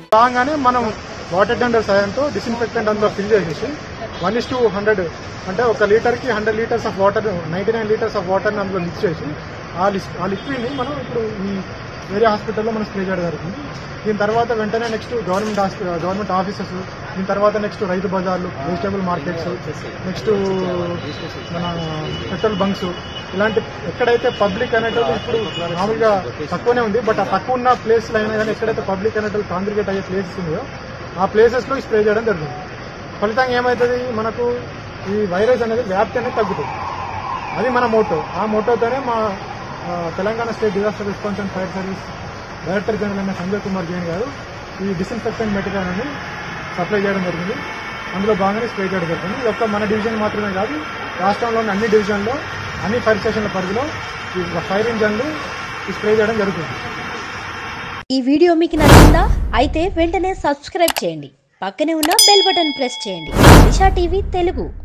రాగానే మనం water tender సాయంతో డిస్ఇన్ఫెక్టెంట్ అందులో ఫిల్ చేసేసి వన్ ఇస్ టూ హండ్రెడ్ అంటే ఒక లీటర్కి hundred litres of water ninety nine litres of వాటర్ని అందులో మిక్స్ చేసి ఆ లిస్ ఆ లిక్విడ్ని మనం ఇప్పుడు ఈ వేరే హాస్పిటల్లో మనం స్ప్రే చేయడం జరుగుతుంది దీని తర్వాత వెంటనే next government hospital government offices దీని తర్వాత నెక్స్ట్ రైతు బజార్లు వెజిటేబుల్ మార్కెట్స్ నెక్స్ట్ మన పెట్రోల్ బంక్స్ ఇలాంటి ఎక్కడైతే పబ్లిక్ అనేటోళ్ళు ఇప్పుడు మామూలుగా తక్కువనే ఉంది బట్ ఆ తక్కువ ఉన్న ప్లేస్లో అయినా కానీ ఎక్కడైతే పబ్లిక్ అనేటోళ్ళు కాంగ్రిగేట్ అయ్యే ప్లేసెస్ ఉన్నాయో ఆ ప్లేసెస్లో స్ప్రే చేయడం జరుగుతుంది ఫలితంగా ఏమవుతుంది మనకు ఈ వైరస్ అనేది వ్యాప్తి అనేది తగ్గుతుంది అది మన మోటో ఆ మోటోతోనే మా ఆ, Telangana state disaster response and fire service director general అయిన సంజయ్ కుమార్ జైన్ గారు ఈ డిస్ఇన్ఫెక్టెంట్ మెటీరియల్ అని సప్లై చేయడం జరిగింది అందులో భాగంగానే స్ప్రే చేయడం జరుగుతుంది ఇది ఒక్క మన డివిజన్ మాత్రమే కాదు రాష్ట్రంలోని అన్ని డివిజన్లో అన్ని ఫైర్ స్టేషన్ల పరిధిలో ఈ ఫైర్ ఇంజన్లు ఈ స్ప్రే చేయడం జరుగుతుంది ఈ వీడియో మీకు నచ్చిందా అయితే వెంటనే సబ్స్క్రైబ్ చేయండి పక్కనే ఉన్న బెల్ బటన్ ప్రెస్ చేయండి దిశా టీవీ తెలుగు